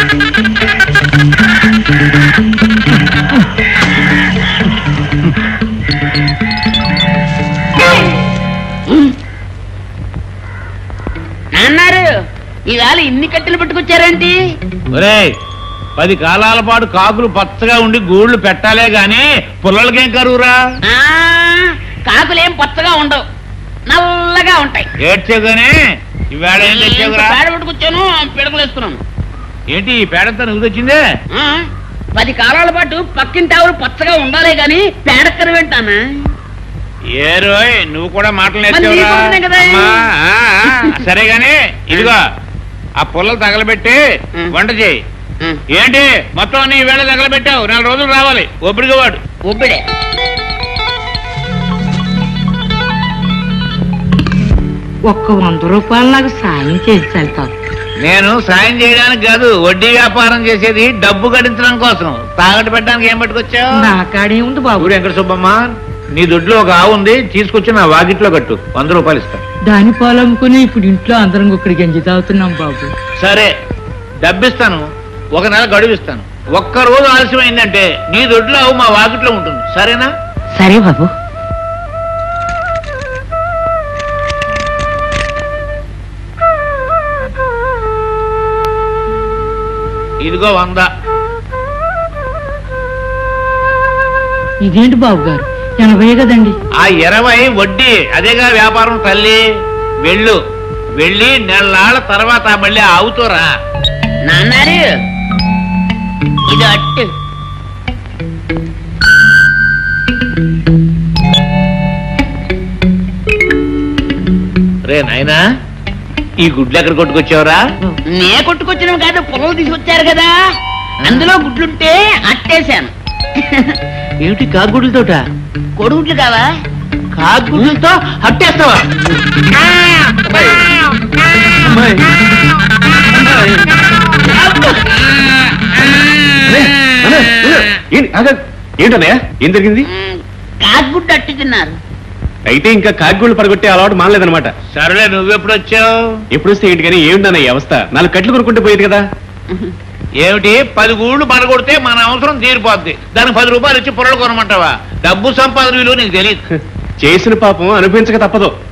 అన్నారు ఇవాళ ఇన్ని కట్టెలు పట్టుకొచ్చారేంటి ఒరేయ్ పది కాలాల పాటు కాకులు పచ్చగా ఉండి గూళ్ళు పెట్టాలే గాని పుల్లలకేం కరువురా ఆ, కాకులేం పచ్చగా ఉండవు నల్లగా ఉంటాయి ఏడ్చేగానే ఈవేళ ఏం తెచ్చావురా పేడ పట్టుకొచ్చాను పిడకలు వేసుకున్నాను ఏంటి ఈ పేడంతా నువ్వు తెచ్చిందే ఆ, పది కాలాల పాటు పక్కింటి ఆవులు పచ్చగా ఉండాలి గాని పేడక్కర వింటానా ఏ రోయ్ నువ్వు కూడా మాటలు మరి నేర్చావురా నీకు ఉన్నాయి కదా. అమ్మా, ఆ, ఆ, సరే గాని ఇదిగో ఆ పుల్లలు తగలబెట్టి ఉం. వంట చేయి ఆ, ఏంటి మొత్తం నీ వేళ తగలబెట్టావు నెల రోజులు రావాలి ఒబ్బడిగా వాడు ఒబ్బిడే ఒక్క వంద రూపాయలు నాకు సాయం చేసి వెళ్తాను నేను సాయం చేయడానికి కాదు వడ్డీ వ్యాపారం చేసేది డబ్బు గడించడం కోసం తాగట పెట్టడానికి ఏం పట్టుకొచ్చావు నా కాడే ఉంది బాబు ఊరు వెంకట సుబ్బమ్మ నీ దొడ్లో ఒక ఆవు ఉంది తీసుకొచ్చి నా వాకిట్లో కట్టు వంద రూపాయలు ఇస్తా దాని పాలు అమ్ముకుని ఇప్పుడు ఇంట్లో అందరం ఒకటి గంజి తాగుతున్నాం బాబు సరే డబ్బిస్తాను ఒక నెల గడువిస్తాను ఒక్క రోజు ఆలస్యం అయిందంటే నీ దొడ్లో ఆవు మా వాకిట్లో ఉంటుంది సరేనా సరే బాబు ఇదిగో వంద ఇదేంటి బాబు గారు ఎనభై కదండి ఆ ఇరవై వడ్డీ అదేగా వ్యాపారం తల్లి వెళ్ళు వెళ్ళి నెలనాళ్ళ తర్వాత మళ్ళీ ఆవుతోరా నాన్నారు ఇది అట్టు రే నాయనా ఈ గుడ్లు ఎక్కడ కొట్టుకొచ్చావురా నే కొట్టుకొచ్చిన కాదు పొలం తీసుకొచ్చారు కదా అందులో గుడ్లుంటే అట్టేశాను ఏమిటి కాకుగుడ్లతోట కొడుగుడ్లు కావా కాకుగుడ్లతో హట్టేస్తావా ఏంటన్నయ్య ఏం జరిగింది మ్, కాకుగుడ్డు అట్టు తిన్నారు అయితే ఇంకా కాకిగూళ్ళు పడగొట్టే అలవాటు మానలేదన్నమాట సరేలే నువ్వెప్పుడు వచ్చావు ఎప్పుడు వస్తే ఏంటి కానీ ఏమిటన్నయ్య ఈ అవస్థ నాలుగు కట్లు కొనుక్కుంటే పోయేది కదా ఏమిటి పది గూళ్ళు పడగొడితే మన అవసరం తీరిపోద్ది దానికి పది రూపాయలు ఇచ్చి పొరలు కొనమంటావా డబ్బు సంపాదన విలువ నీకు తెలియదు చేసిన పాపం అనుభవించక తప్పదు